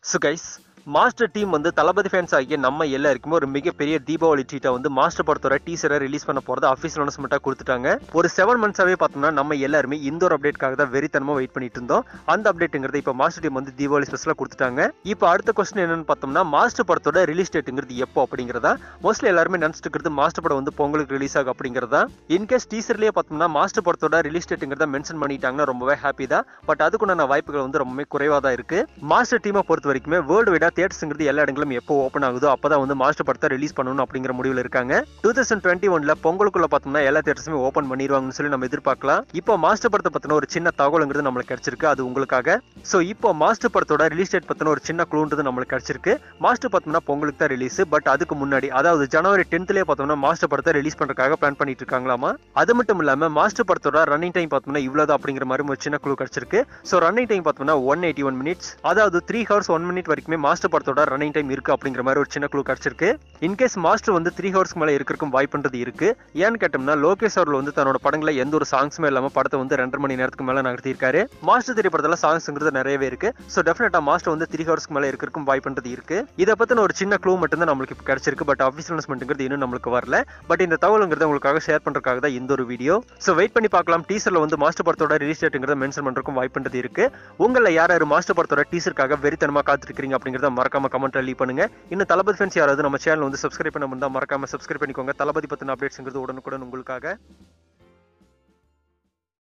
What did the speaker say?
so guys master team வந்து தளபதி fans ஆகிய நம்ம எல்லாருக்குமே ஒரு மிகப்பெரிய தீபாவளி ட்ரீட்டை வந்து மாஸ்டர் படத்தோட டீசரை ரிலீஸ் பண்ண போறது அஃபீஷியல் அனௌன்ஸ்மெண்ட்டாக கொடுத்துட்டாங்க ஒரு செவன் மந்த்ஸாவே பார்த்தோம்னா நம்ம எல்லாருமே இந்த ஒரு அப்டேட்காக தான் வெறித்தனமா வெயிட் பண்ணிட்டு இருந்தோம் அந்த அப்டேட்டுங்கிறது இப்போ மாஸ்டர் டீம் வந்து தீபாவளி ஸ்பெஷலாக கொடுத்துட்டாங்க இப்போ அடுத்த கொஸ்டின் என்னன்னு பார்த்தோம்னா மாஸ்டர் படத்தோட ரிலீஸ் டேட்டுங்கிறது எப்போ அப்படிங்கிறதா மோஸ்ட்லி எல்லாருமே நினச்சிட்டு இருக்கிறது மாஸ்டர் படம் வந்து பொங்கலுக்கு ரிலீஸ் ஆகும் அப்படிங்கிறதா இன்கேஸ் டீசர்லேயே பார்த்தோம்னா மாஸ்டர் படத்தோட ரிலீஸ் டேட்டுங்கிறத மென்ஷன் பண்ணிட்டாங்கன்னா ரொம்பவே ஹாப்பி தான் பட் அதுக்குண்டான வாய்ப்புகள் வந்து ரொம்பவே குறைவாக தான் இருக்கு மாஸ்டர் டீமை பொறுத்த வரைக்குமே வேர்ல்டு வைடா தேட்டர்ஸ்ங்கிறது எல்லா இடங்களும் எப்போ ஓப்பன் ஆகுதோ அப்பதான் வந்து மாஸ்டர் படத்தை ரிலீஸ் பண்ணணும் அப்படிங்கிற முடிவில் இருக்காங்க டூ தௌசண்ட் டுவெண்ட்டி ஒன்ல பொங்கலுக்குள்ள பார்த்தோம்னா எல்லா தேட்டர்ஸுமே ஓப்பன் பண்ணிடுவாங்கன்னு சொல்லி நம்ம எதிர்பார்க்கலாம் இப்போ மாஸ்டர் படத்தை பத்தின ஒரு சின்ன தகவலுங்கிறது நம்மளுக்கு கிடைச்சிருக்கு அது உங்களுக்காக ஸோ இப்போ மாஸ்டர் படத்தோட ரிலீஸ் டேட் பத்தின ஒரு சின்ன க்ளூன்றது நம்மளுக்கு கிடைச்சிருக்கு மாஸ்டர் பார்த்தோம்னா பொங்கலுக்கு தான் ரிலீஸ் பட் அதுக்கு முன்னாடி அதாவது ஜனவரி டென்த்லேயே பார்த்தோம்னா மாஸ்டர் படத்தை ரிலீஸ் பண்றதுக்காக பிளான் பண்ணிட்டு இருக்காங்களாமா அது மட்டும் இல்லாம மாஸ்டர் படத்தோட ரன்னிங் டைம் பார்த்தோம்னா இவ்வளவு அப்படிங்கிற மாதிரி ஒரு சின்ன க்ளூ கிடைச்சிருக்கு ஸோ ரன்னிங் டைம் பார்த்தோம்னா ஒன் எயிட்டி ஒன் மினிட்ஸ் அதாவது த்ரீ ஹவர்ஸ் ஒன் மினிட் வரைக்குமே மாஸ்டர் படத்தோட ரன்னிங் டைம் இருக்கு அப்படிங்கிற மாதிரி ஒரு சின்ன க்ளூ கிடைச்சிருக்கு இன்கேஸ் மாஸ்டர் வந்து த்ரீ ஹவர்ஸ்க்கு மேலே இருக்கிறக்கும் வாய்ப்புன்றது இருக்கு ஏன்னு கேட்டோம்னா லோகேஷ் அவர்கள் வந்து தன்னோட படங்களில் எந்த ஒரு சாங்ஸுமே இல்லாம படத்தை வந்து ரெண்டரை மணி நேரத்துக்கு மேலே நகர்த்தியிருக்காரு மாஸ்டர் திரைப்படத்தில் சாங்ஸ்ங்கிறது நிறையவே இருக்கு ஸோ டெஃபினட்டா மாஸ்டர் வந்து த்ரீ ஹவர்ஸ்க்கு மேலே இருக்கிறக்கும் வாய்ப்புன்றது இருக்கு இதை பத்தின ஒரு சின்ன க்ளூ மட்டும் தான் நம்மளுக்கு இப்போ கிடைச்சிருக்கு பட் அஃபீஷியல் அனௌன்ஸ்மெண்ட்ங்கிறது இன்னும் நம்மளுக்கு வரல பட் இந்த தகவலுங்கிறது உங்களுக்காக ஷேர் பண்றதுக்காக தான் இந்த ஒரு வீடியோ ஸோ வெயிட் பண்ணி பார்க்கலாம் டீசர்ல வந்து மாஸ்டர் படத்தோட ரிலீஸ் டேட்டுங்கிறத மென்ஷன் பண்றதுக்கும் வாய்ப்புன்றது இருக்கு உங்களை யார் யார் மாஸ்டர் படத்தோட டீசருக்காக வெறித்தனமா காத்திருக்கீங்க அப்படிங்கிறத மறக்காம கமெண்ட் லீவ் பண்ணுங்க இன்னும் தளபதி ஃபேன்ஸ் யாராவது நம்ம சேனல் வந்து சப்ஸ்கிரைப் பண்ண முடிந்தா மறக்காம சப்ஸ்கிரைப் பண்ணிக்கோங்க தளபதி பத்தின அப்டேட்ஸ்ங்கிறது உடனுக்குடன் உங்களுக்காக